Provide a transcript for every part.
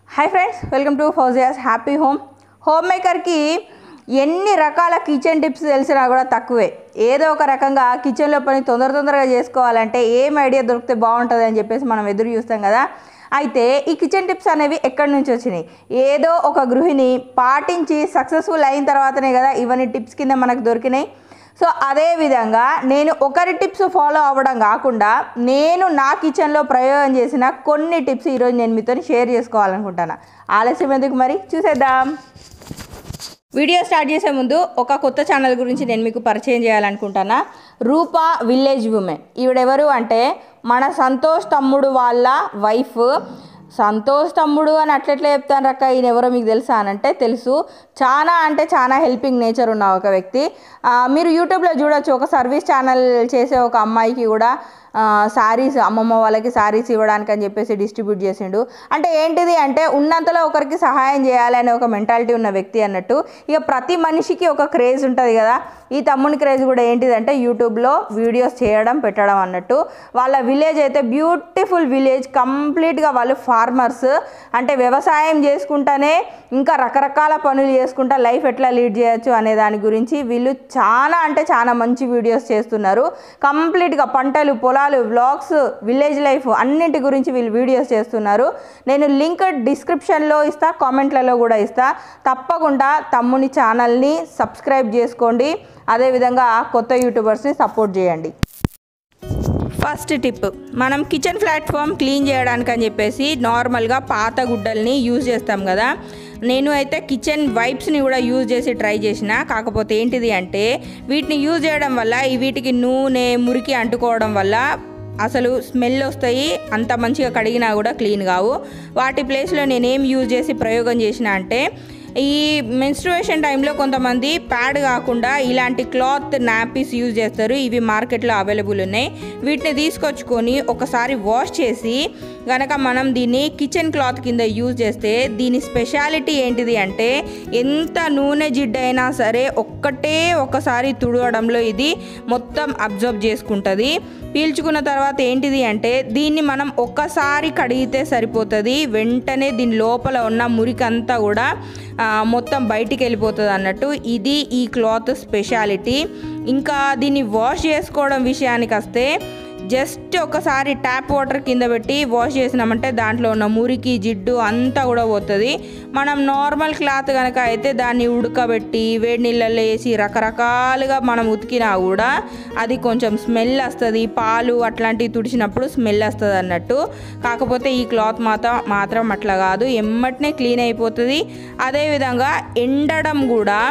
hi friends welcome to Fauzia's happy home home మేకర్కి ఎన్ని రకాల కిచెన్ టిప్స్ తెలిసినా కూడా తక్కువే ఏదో ఒక రకంగా కిచెన్లో పని తొందర తొందరగా చేసుకోవాలంటే ఏం ఐడియా దొరికితే బాగుంటుంది అని చెప్పేసి మనం ఎదురు చూస్తాం కదా అయితే ఈ కిచెన్ టిప్స్ అనేవి ఎక్కడి నుంచి వచ్చినాయి ఏదో ఒక గృహిణి పాటించి సక్సెస్ఫుల్ అయిన తర్వాతనే కదా ఇవన్నీ టిప్స్ కింద మనకు దొరికినాయి సో అదే విధంగా నేను ఒకరి టిప్స్ ఫాలో అవ్వడం కాకుండా నేను నా కిచెన్లో ప్రయోగం చేసిన కొన్ని టిప్స్ ఈరోజు నేను మీతో షేర్ చేసుకోవాలనుకుంటాను ఆలస్యం ఎందుకు మరి చూసేద్దాం వీడియో స్టార్ట్ చేసే ముందు ఒక కొత్త ఛానల్ గురించి నేను మీకు పరిచయం చేయాలనుకుంటానా రూపా విలేజ్ ఉమెన్ ఈవిడెవరు అంటే మన సంతోష్ తమ్ముడు వాళ్ళ వైఫ్ సంతోష్ తమ్ముడు అని అట్లెట్లా చెప్తాను రక్క ఈయన ఎవరో మీకు తెలుసా అని అంటే తెలుసు చాలా అంటే చాలా హెల్పింగ్ నేచర్ ఉన్న ఒక వ్యక్తి ఆ, మీరు యూట్యూబ్లో చూడొచ్చు ఒక సర్వీస్ ఛానల్ చేసే ఒక అమ్మాయికి కూడా శారీస్ అమ్మమ్మ వాళ్ళకి శారీస్ ఇవ్వడానికి అని చెప్పేసి డిస్ట్రిబ్యూట్ చేసిండు అంటే ఏంటిది అంటే ఉన్నంతలో ఒకరికి సహాయం చేయాలి అనే ఒక మెంటాలిటీ ఉన్న వ్యక్తి అన్నట్టు ఇక ప్రతి మనిషికి ఒక క్రేజ్ ఉంటుంది కదా ఈ తమ్ముని క్రేజ్ కూడా ఏంటిదంటే యూట్యూబ్లో వీడియోస్ చేయడం పెట్టడం అన్నట్టు వాళ్ళ విలేజ్ అయితే బ్యూటిఫుల్ విలేజ్ కంప్లీట్గా వాళ్ళు ఫార్మర్స్ అంటే వ్యవసాయం చేసుకుంటానే ఇంకా రకరకాల పనులు చేసుకుంటా లైఫ్ ఎట్లా లీడ్ చేయొచ్చు అనే దాని గురించి వీళ్ళు చాలా అంటే చాలా మంచి వీడియోస్ చేస్తున్నారు కంప్లీట్గా పంటలు పొలాలు వ్లాగ్స్ విలేజ్ లైఫ్ అన్నింటి గురించి వీళ్ళు వీడియోస్ చేస్తున్నారు నేను లింక్ డిస్క్రిప్షన్లో ఇస్తా కామెంట్లలో కూడా ఇస్తా తప్పకుండా తమ్ముని ఛానల్ని సబ్స్క్రైబ్ చేసుకోండి అదేవిధంగా కొత్త యూట్యూబర్స్ని సపోర్ట్ చేయండి ఫస్ట్ టిప్ మనం కిచెన్ ప్లాట్ఫామ్ క్లీన్ చేయడానికి అని చెప్పేసి నార్మల్గా పాత గుడ్డల్ని యూజ్ చేస్తాం కదా నేను అయితే కిచెన్ వైప్స్ని కూడా యూజ్ చేసి ట్రై చేసిన కాకపోతే ఏంటిది అంటే వీటిని యూజ్ చేయడం వల్ల ఈ వీటికి నూనె మురికి అంటుకోవడం వల్ల అసలు స్మెల్ వస్తాయి అంత మంచిగా కడిగినా కూడా క్లీన్ కావు వాటి ప్లేస్లో నేనేం యూజ్ చేసి ప్రయోగం చేసిన అంటే ఈ మెన్స్ట్రువేషన్ టైంలో కొంతమంది ప్యాడ్ కాకుండా ఇలాంటి క్లాత్ నాపీస్ యూజ్ చేస్తారు ఇవి మార్కెట్లో అవైలబుల్ ఉన్నాయి వీటిని తీసుకొచ్చుకొని ఒకసారి వాష్ చేసి గనక మనం దీన్ని కిచెన్ క్లాత్ కింద యూజ్ చేస్తే దీని స్పెషాలిటీ ఏంటిది అంటే ఎంత నూనె జిడ్డైనా సరే ఒక్కటే ఒకసారి తుడవడంలో ఇది మొత్తం అబ్జర్వ్ చేసుకుంటుంది పీల్చుకున్న తర్వాత ఏంటిది అంటే దీన్ని మనం ఒక్కసారి కడిగితే సరిపోతుంది వెంటనే దీని లోపల ఉన్న మురికంతా కూడా ఆ, మొత్తం బయటికి వెళ్ళిపోతుంది అన్నట్టు ఇది ఈ క్లాత్ స్పెషాలిటీ ఇంకా దీన్ని వాష్ చేసుకోవడం విషయానికి వస్తే జస్ట్ ఒకసారి ట్యాప్ వాటర్ కింద పెట్టి వాష్ చేసినామంటే దాంట్లో ఉన్న మురికి జిడ్డు అంతా కూడా పోతుంది మనం నార్మల్ క్లాత్ కనుక అయితే దాన్ని ఉడకబెట్టి వేడి నీళ్ళల్లో వేసి రకరకాలుగా మనం ఉతికినా కూడా అది కొంచెం స్మెల్ వస్తుంది పాలు అట్లాంటివి తుడిచినప్పుడు స్మెల్ వస్తుంది అన్నట్టు కాకపోతే ఈ క్లాత్ మాత్రం మాత్రం అట్లా కాదు ఎమ్మటనే క్లీన్ అయిపోతుంది అదేవిధంగా ఎండడం కూడా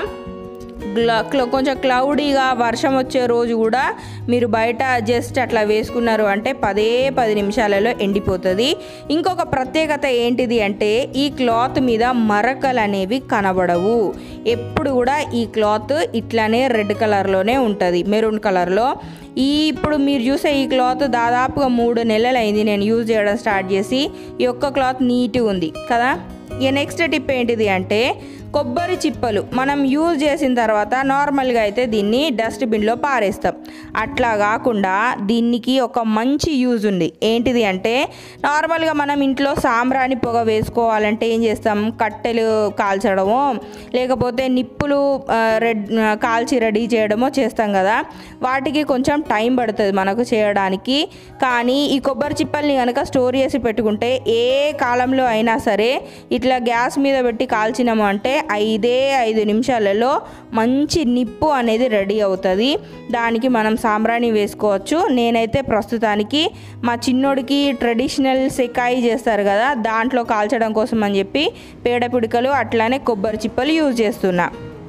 గ్ల క్ల- కొంచెం క్లౌడీగా వర్షం వచ్చే రోజు కూడా మీరు బయట జస్ట్ అట్లా వేసుకున్నారు అంటే పదే పది నిమిషాలలో ఎండిపోతుంది ఇంకొక ప్రత్యేకత ఏంటిది అంటే ఈ క్లాత్ మీద మరకలు అనేవి కనబడవు ఎప్పుడు కూడా ఈ క్లాత్ ఇట్లానే రెడ్ కలర్లోనే ఉంటుంది మెరూన్ కలర్లో ఈ ఇప్పుడు మీరు చూసే ఈ క్లాత్ దాదాపుగా మూడు నెలలు అయింది నేను యూజ్ చేయడం స్టార్ట్ చేసి ఈ ఒక్క క్లాత్ నీట్గా ఉంది కదా ఇక నెక్స్ట్ టిప్ ఏంటిది అంటే కొబ్బరి చిప్పలు మనం యూజ్ చేసిన తర్వాత నార్మల్గా అయితే దీన్ని డస్ట్బిన్లో పారేస్తాం అట్లా కాకుండా దీనికి ఒక మంచి యూజ్ ఉంది ఏంటిది అంటే నార్మల్గా మనం ఇంట్లో సాంబ్రాణి పొగ వేసుకోవాలంటే ఏం చేస్తాం కట్టెలు కాల్చడమో లేకపోతే నిప్పులు ఆ, రెడ్ ఆ, కాల్చి రెడీ చేయడమో చేస్తాం కదా వాటికి కొంచెం టైం పడుతుంది మనకు చేయడానికి కానీ ఈ కొబ్బరి చిప్పల్ని కనుక స్టోర్ చేసి పెట్టుకుంటే ఏ కాలంలో అయినా సరే ఇట్లా గ్యాస్ మీద పెట్టి కాల్చినాము అంటే ఐదే ఐదు నిమిషాలలో మంచి నిప్పు అనేది రెడీ అవుతుంది దానికి మనం సాంబ్రాణి వేసుకోవచ్చు నేనైతే ప్రస్తుతానికి మా చిన్నోడికి ట్రెడిషనల్ సెకాయి చేస్తారు కదా దాంట్లో కాల్చడం కోసం అని చెప్పి పేడ పిడికలు అట్లానే కొబ్బరి చిప్పలు యూజ్ చేస్తున్నా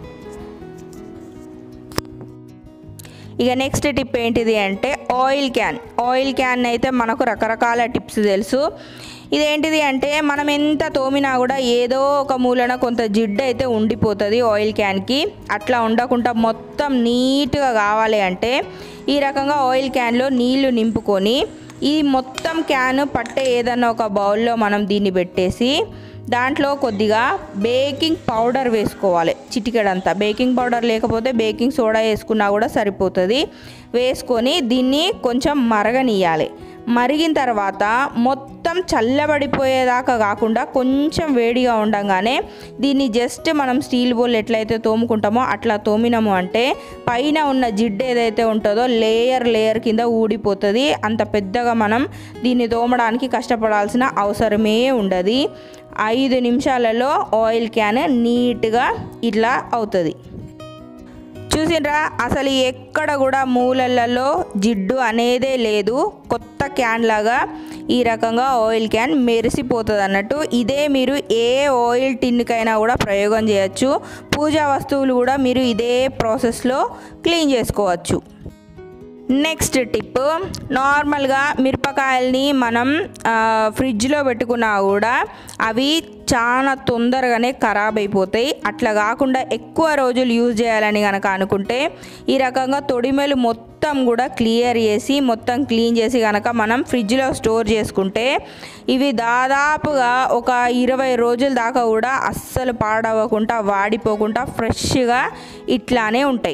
ఇక నెక్స్ట్ టిప్ ఏంటిది అంటే ఆయిల్ క్యాన్ ఆయిల్ క్యాన్ అయితే మనకు రకరకాల టిప్స్ తెలుసు ఇదేంటిది అంటే మనం ఎంత తోమినా కూడా ఏదో ఒక మూలన కొంత జిడ్డు అయితే ఉండిపోతుంది ఆయిల్ క్యాన్కి అట్లా ఉండకుండా మొత్తం నీట్గా కావాలి అంటే ఈ రకంగా ఆయిల్ క్యాన్లో నీళ్లు నింపుకొని ఈ మొత్తం క్యాన్ పట్టే ఏదన్నా ఒక బౌల్లో మనం దీన్ని పెట్టేసి దాంట్లో కొద్దిగా బేకింగ్ పౌడర్ వేసుకోవాలి చిటికెడంతా బేకింగ్ పౌడర్ లేకపోతే బేకింగ్ సోడా వేసుకున్నా కూడా సరిపోతుంది వేసుకొని దీన్ని కొంచెం మరగనియాలి మరిగిన తర్వాత మొత్తం చల్లబడిపోయేదాకా కాకుండా కొంచెం వేడిగా ఉండగానే దీన్ని జస్ట్ మనం స్టీల్ బౌల్ ఎట్లయితే తోముకుంటామో అట్లా తోమినాము అంటే పైన ఉన్న జిడ్డు ఏదైతే ఉంటుందో లేయర్ లేయర్ కింద ఊడిపోతుంది అంత పెద్దగా మనం దీన్ని తోమడానికి కష్టపడాల్సిన అవసరమే ఉండదు ఐదు నిమిషాలలో ఆయిల్ క్యాన్ నీట్గా ఇట్లా అవుతుంది చూసిండ్రా అసలు ఎక్కడ కూడా మూలలలో జిడ్డు అనేదే లేదు కొత్త క్యాన్ లాగా ఈ రకంగా ఆయిల్ క్యాన్ మెరిసిపోతుంది అన్నట్టు ఇదే మీరు ఏ ఆయిల్ టిన్కైనా కూడా ప్రయోగం చేయొచ్చు పూజా వస్తువులు కూడా మీరు ఇదే ప్రాసెస్లో క్లీన్ చేసుకోవచ్చు నెక్స్ట్ టిప్ నార్మల్గా మిరపకాయల్ని మనం ఆ, ఫ్రిడ్జ్లో పెట్టుకున్నా కూడా అవి చాలా తొందరగానే ఖరాబ్ అయిపోతాయి అట్లా కాకుండా ఎక్కువ రోజులు యూజ్ చేయాలని కనుక అనుకుంటే ఈ రకంగా తొడిమెలు మొత్తం కూడా క్లియర్ చేసి మొత్తం క్లీన్ చేసి కనుక మనం ఫ్రిడ్జ్లో స్టోర్ చేసుకుంటే ఇవి దాదాపుగా ఒక ఇరవై రోజుల దాకా కూడా అస్సలు పాడవకుండా వాడిపోకుండా ఫ్రెష్గా ఇట్లానే ఉంటాయి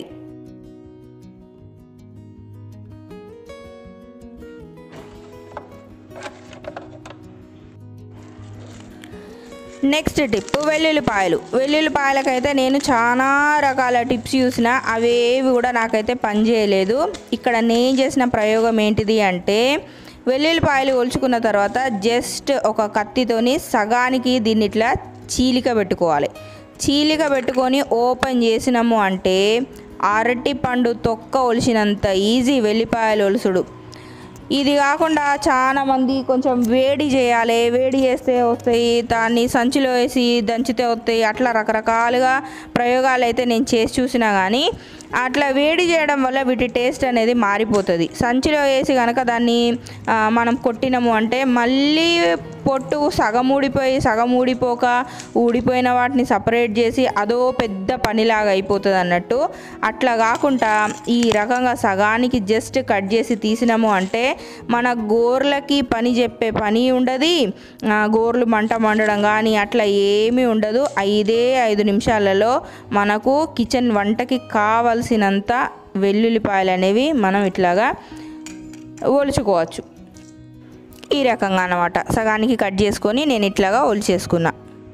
నెక్స్ట్ టిప్ వెల్లుల్లిపాయలు వెల్లుల్లిపాయలకైతే నేను చాలా రకాల టిప్స్ చూసిన అవేవి కూడా నాకైతే పనిచేయలేదు ఇక్కడ నేను చేసిన ప్రయోగం ఏంటిది అంటే వెల్లుల్లిపాయలు ఒలుచుకున్న తర్వాత జస్ట్ ఒక కత్తితోని సగానికి దీన్ని ఇట్లా చీలిక పెట్టుకోవాలి చీలిక పెట్టుకొని ఓపెన్ చేసినాము అంటే అరటి పండు తొక్క ఒలిసినంత ఈజీ వెల్లిపాయలు ఒలుసుడు ఇది కాకుండా చాలా మంది కొంచెం వేడి చేయాలి వేడి చేస్తే వస్తాయి దాన్ని సంచిలో వేసి దంచితే వస్తాయి అట్లా రకరకాలుగా ప్రయోగాలు అయితే నేను చేసి చూసినా కానీ అట్లా వేడి చేయడం వల్ల వీటి టేస్ట్ అనేది మారిపోతుంది సంచిలో వేసి కనుక దాన్ని ఆ, మనం కొట్టినాము అంటే మళ్ళీ పొట్టు సగం ఊడిపోయి సగం ఊడిపోక ఊడిపోయిన వాటిని సపరేట్ చేసి అదో పెద్ద పనిలాగా అయిపోతుంది అన్నట్టు అట్లా కాకుండా ఈ రకంగా సగానికి జస్ట్ కట్ చేసి తీసినాము అంటే మన గోర్లకి పని చెప్పే పని ఉండదు ఆ, గోర్లు మంట మండడం కానీ అట్లా ఏమీ ఉండదు ఐదే ఐదు నిమిషాలలో మనకు కిచెన్ వంటకి కావలసినంత వెల్లుల్లిపాయలు అనేవి మనం ఇట్లాగా ఒలుచుకోవచ్చు ఈ రకంగా అన్నమాట సగానికి కట్ చేసుకొని నేను ఇట్లాగా ఒలిచేసుకున్నా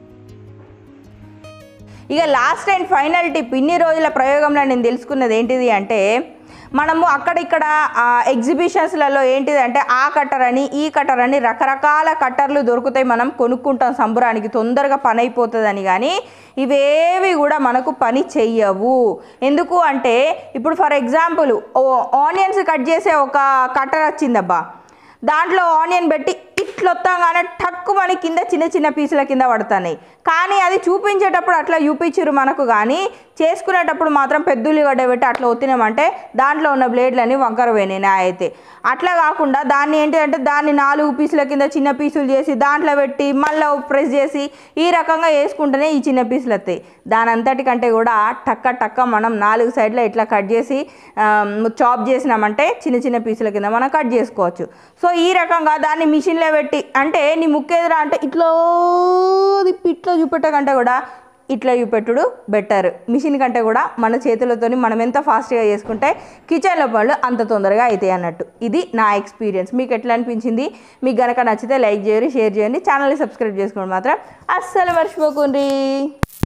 ఇక లాస్ట్ అండ్ ఫైనల్ టిప్ ఇన్ని రోజుల ప్రయోగంలో నేను తెలుసుకున్నది ఏంటిది అంటే మనము అక్కడిక్కడ ఎగ్జిబిషన్స్లలో ఏంటిది అంటే ఆ కట్టర్ అని ఈ కట్టర్ అని రకరకాల కట్టర్లు దొరుకుతాయి మనం కొనుక్కుంటాం సంబరానికి తొందరగా పని అయిపోతుందని కానీ ఇవేవి కూడా మనకు పని చెయ్యవు ఎందుకు అంటే ఇప్పుడు ఫర్ ఎగ్జాంపుల్ ఆనియన్స్ కట్ చేసే ఒక కట్టర్ వచ్చిందబ్బా దాంట్లో ఆనియన్ పెట్టి ఇట్లా వస్తాగానే టక్కు మన కింద చిన్న చిన్న పీసుల కింద పడుతున్నాయి కానీ అది చూపించేటప్పుడు అట్లా చూపించారు మనకు కానీ చేసుకునేటప్పుడు మాత్రం పెద్ద ఉల్లిగడ్డ పెట్టి అట్లా ఒత్తినామంటే దాంట్లో ఉన్న బ్లేడ్లన్నీ వంకర పోయినాయి నా అయితే అట్లా కాకుండా దాన్ని ఏంటంటే దాన్ని నాలుగు పీసుల కింద చిన్న పీసులు చేసి దాంట్లో పెట్టి మళ్ళీ ప్రెస్ చేసి ఈ రకంగా వేసుకుంటేనే ఈ చిన్న పీసులు వస్తాయి దాని అంతటికంటే కూడా టక్క టక్క మనం నాలుగు సైడ్లో ఇట్లా కట్ చేసి చాప్ చేసినామంటే చిన్న చిన్న పీసుల కింద మనం కట్ చేసుకోవచ్చు సో ఈ రకంగా దాన్ని మిషన్లో పెట్టి అంటే నీ ముక్కేదిరా అంటే ఇట్లా తిప్పి ఇట్లా చూపెట్ట కంటే కూడా ఇట్లా చూపెట్టుడు బెటర్ మిషన్ కంటే కూడా మన చేతులతోని మనం ఎంత ఫాస్ట్గా చేసుకుంటే కిచెన్లో పనులు అంత తొందరగా అవుతాయి అన్నట్టు ఇది నా ఎక్స్పీరియన్స్ మీకు ఎట్లా అనిపించింది మీకు గనక నచ్చితే లైక్ చేయండి షేర్ చేయండి ఛానల్ని సబ్స్క్రైబ్ చేసుకోండి మాత్రం అస్సలు మర్చిపోకుండ్రీ